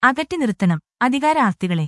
അകറ്റി നിർത്തണം അധികാരാർത്തികളെ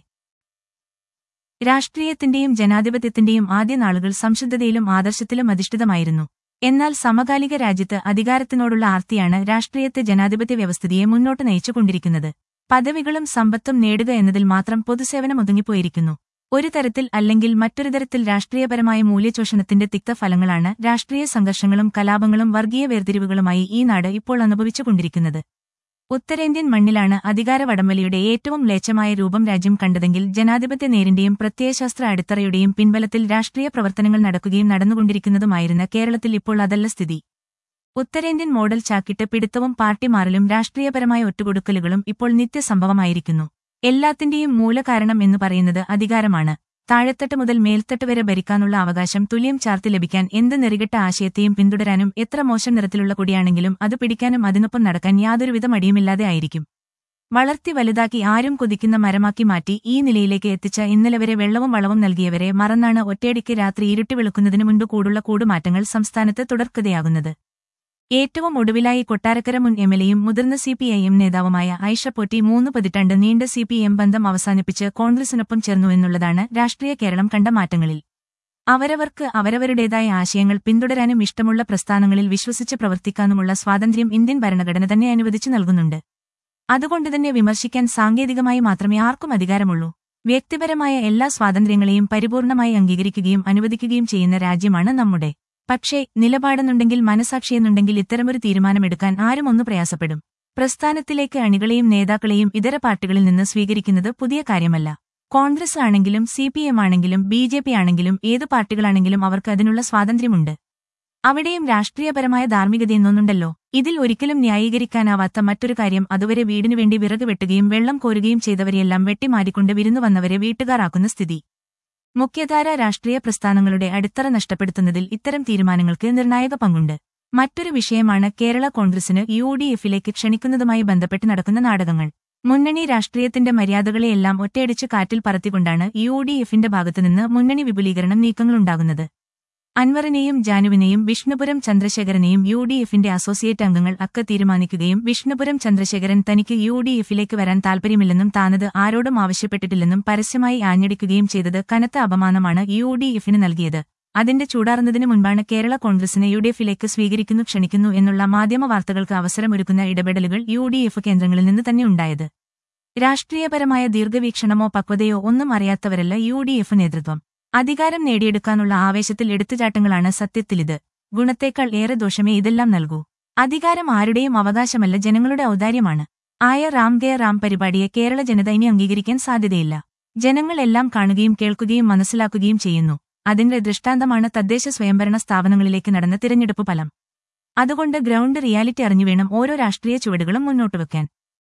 രാഷ്ട്രീയത്തിന്റെയും ജനാധിപത്യത്തിന്റെയും ആദ്യ നാളുകൾ സംശുദ്ധതയിലും ആദർശത്തിലും അധിഷ്ഠിതമായിരുന്നു എന്നാൽ സമകാലിക രാജ്യത്ത് അധികാരത്തിനോടുള്ള ആർത്തിയാണ് രാഷ്ട്രീയത്തെ ജനാധിപത്യ വ്യവസ്ഥിതിയെ മുന്നോട്ട് നയിച്ചുകൊണ്ടിരിക്കുന്നത് പദവികളും സമ്പത്തും നേടുക എന്നതിൽ മാത്രം പൊതുസേവനം ഒതുങ്ങിപ്പോയിരിക്കുന്നു ഒരു തരത്തിൽ അല്ലെങ്കിൽ മറ്റൊരു തരത്തിൽ രാഷ്ട്രീയപരമായ മൂല്യചോഷണത്തിന്റെ തിക്തഫലങ്ങളാണ് രാഷ്ട്രീയ സംഘർഷങ്ങളും കലാപങ്ങളും വർഗീയ വേർതിരിവുകളുമായി ഈ നാട് ഇപ്പോൾ അനുഭവിച്ചുകൊണ്ടിരിക്കുന്നത് ഉത്തരേന്ത്യൻ മണ്ണിലാണ് അധികാര വടംവലിയുടെ ഏറ്റവും മ്ലേച്ഛമായ രൂപം രാജ്യം കണ്ടതെങ്കിൽ ജനാധിപത്യ നേരിന്റെയും പ്രത്യയശാസ്ത്ര അടിത്തറയുടെയും പിൻബലത്തിൽ രാഷ്ട്രീയ പ്രവർത്തനങ്ങൾ നടക്കുകയും നടന്നുകൊണ്ടിരിക്കുന്നതുമായിരുന്ന കേരളത്തിൽ ഇപ്പോൾ അതല്ല സ്ഥിതി ഉത്തരേന്ത്യൻ മോഡൽ ചാക്കിട്ട് പിടുത്തവും പാർട്ടി മാറലും രാഷ്ട്രീയപരമായ ഒറ്റുകൊടുക്കലുകളും ഇപ്പോൾ നിത്യസംഭവമായിരിക്കുന്നു എല്ലാത്തിന്റെയും മൂലകാരണം എന്ന് പറയുന്നത് അധികാരമാണ് താഴെത്തട്ട് മുതൽ മേൽത്തട്ട് വരെ ഭരിക്കാനുള്ള അവകാശം തുല്യം ചാർത്തി ലഭിക്കാൻ എന്ത് നെറികെട്ട ആശയത്തെയും പിന്തുടരാനും എത്ര മോശം നിറത്തിലുള്ള കൊടിയാണെങ്കിലും അത് പിടിക്കാനും അതിനൊപ്പം നടക്കാൻ യാതൊരുവിധ മടിയുമില്ലാതെ ആയിരിക്കും വളർത്തി വലുതാക്കി ആരും കൊതിക്കുന്ന മരമാക്കി മാറ്റി ഈ നിലയിലേക്ക് എത്തിച്ച ഇന്നലെ വരെ വെള്ളവും വളവും നൽകിയവരെ മറന്നാണ് ഒറ്റയടിക്ക് രാത്രി ഇരുട്ടി വെളുക്കുന്നതിനു മുൻപ് കൂടുള്ള കൂടുമാറ്റങ്ങൾ സംസ്ഥാനത്ത് തുടർക്കഥയാകുന്നത് ഏറ്റവും ഒടുവിലായി കൊട്ടാരക്കര മുൻ എംഎൽഎയും മുതിർന്ന സി പി ഐ എം നേതാവുമായ ഐഷ പോറ്റി മൂന്ന് പതിറ്റാണ്ട് നീണ്ട സി പി എം ബന്ധം അവസാനിപ്പിച്ച് കോൺഗ്രസിനൊപ്പം ചേർന്നു എന്നുള്ളതാണ് രാഷ്ട്രീയ കേരളം കണ്ട മാറ്റങ്ങളിൽ അവരവർക്ക് അവരവരുടേതായ ആശയങ്ങൾ പിന്തുടരാനും ഇഷ്ടമുള്ള പ്രസ്ഥാനങ്ങളിൽ വിശ്വസിച്ച് പ്രവർത്തിക്കാനുമുള്ള സ്വാതന്ത്ര്യം ഇന്ത്യൻ ഭരണഘടന തന്നെ അനുവദിച്ചു നൽകുന്നുണ്ട് അതുകൊണ്ടുതന്നെ വിമർശിക്കാൻ സാങ്കേതികമായി മാത്രമേ ആർക്കും അധികാരമുള്ളൂ വ്യക്തിപരമായ എല്ലാ സ്വാതന്ത്ര്യങ്ങളെയും പരിപൂർണമായി അംഗീകരിക്കുകയും അനുവദിക്കുകയും ചെയ്യുന്ന രാജ്യമാണ് നമ്മുടെ പക്ഷേ നിലപാടെന്നുണ്ടെങ്കിൽ മനസാക്ഷിയെന്നുണ്ടെങ്കിൽ ഇത്തരമൊരു തീരുമാനമെടുക്കാൻ ആരും ഒന്ന് പ്രയാസപ്പെടും പ്രസ്ഥാനത്തിലേക്ക് അണികളെയും നേതാക്കളെയും ഇതര പാർട്ടികളിൽ നിന്ന് സ്വീകരിക്കുന്നത് പുതിയ കാര്യമല്ല കോൺഗ്രസ് ആണെങ്കിലും സി പി എം ആണെങ്കിലും ബി ജെ പി ആണെങ്കിലും ഏതു പാർട്ടികളാണെങ്കിലും അവർക്ക് അതിനുള്ള സ്വാതന്ത്ര്യമുണ്ട് അവിടെയും രാഷ്ട്രീയപരമായ ധാർമ്മികതയെന്നൊന്നുണ്ടല്ലോ ഇതിൽ ഒരിക്കലും ന്യായീകരിക്കാനാവാത്ത മറ്റൊരു കാര്യം അതുവരെ വീടിനുവേണ്ടി വിറക് വെട്ടുകയും വെള്ളം കോരുകയും ചെയ്തവരെയെല്ലാം വെട്ടിമാരിക്കൊണ്ട് വിരുന്നു വന്നവരെ വീട്ടുകാരാക്കുന്ന സ്ഥിതി മുഖ്യധാര രാഷ്ട്രീയ പ്രസ്ഥാനങ്ങളുടെ അടിത്തറ നഷ്ടപ്പെടുത്തുന്നതിൽ ഇത്തരം തീരുമാനങ്ങൾക്ക് നിർണായക പങ്കുണ്ട് മറ്റൊരു വിഷയമാണ് കേരള കോൺഗ്രസിന് യു ഡി എഫിലേക്ക് ക്ഷണിക്കുന്നതുമായി ബന്ധപ്പെട്ട് നടക്കുന്ന നാടകങ്ങൾ മുന്നണി രാഷ്ട്രീയത്തിന്റെ മര്യാദകളെയെല്ലാം ഒറ്റയടിച്ച് കാറ്റിൽ പറത്തിക്കൊണ്ടാണ് യു ഡി എഫിന്റെ ഭാഗത്തുനിന്ന് മുന്നണി വിപുലീകരണം നീക്കങ്ങളുണ്ടാകുന്നത് അൻവറിനെയും ജാനുവിനെയും വിഷ്ണുപുരം ചന്ദ്രശേഖരനെയും യു ഡി എഫിന്റെ അസോസിയേറ്റ് അംഗങ്ങൾ അക്ക തീരുമാനിക്കുകയും വിഷ്ണുപുരം ചന്ദ്രശേഖരൻ തനിക്ക് യു ഡി എഫിലേക്ക് വരാൻ താൽപര്യമില്ലെന്നും താനത് ആരോടും ആവശ്യപ്പെട്ടിട്ടില്ലെന്നും പരസ്യമായി ആഞ്ഞടിക്കുകയും ചെയ്തത് കനത്ത അപമാനമാണ് യു ഡി എഫിന് നൽകിയത് അതിന്റെ ചൂടാറുന്നതിന് മുൻപാണ് കേരള കോൺഗ്രസിനെ യു ഡി എഫിലേക്ക് സ്വീകരിക്കുന്നു ക്ഷണിക്കുന്നു എന്നുള്ള മാധ്യമ വാർത്തകൾക്ക് അവസരമൊരുക്കുന്ന ഇടപെടലുകൾ യു ഡി എഫ് കേന്ദ്രങ്ങളിൽ നിന്ന് തന്നെ ഉണ്ടായത് രാഷ്ട്രീയപരമായ ദീർഘവീക്ഷണമോ പക്വതയോ ഒന്നും അറിയാത്തവരല്ല യു ഡി എഫ് നേതൃത്വം അധികാരം നേടിയെടുക്കാനുള്ള ആവേശത്തിൽ എടുത്തുചാട്ടങ്ങളാണ് സത്യത്തിലിത് ഗുണത്തേക്കാൾ ഏറെ ദോഷമേ ഇതെല്ലാം നൽകൂ അധികാരം ആരുടെയും അവകാശമല്ല ജനങ്ങളുടെ ഔദാര്യമാണ് ആയ റാം കെ റാം പരിപാടിയെ കേരള ജനത ഇനി അംഗീകരിക്കാൻ സാധ്യതയില്ല ജനങ്ങൾ എല്ലാം കാണുകയും കേൾക്കുകയും മനസ്സിലാക്കുകയും ചെയ്യുന്നു അതിന്റെ ദൃഷ്ടാന്തമാണ് തദ്ദേശ സ്വയംഭരണ സ്ഥാപനങ്ങളിലേക്ക് നടന്ന തിരഞ്ഞെടുപ്പ് ഫലം അതുകൊണ്ട് ഗ്രൗണ്ട് റിയാലിറ്റി അറിഞ്ഞുവേണം ഓരോ രാഷ്ട്രീയ ചുവടുകളും മുന്നോട്ട് വെക്കാൻ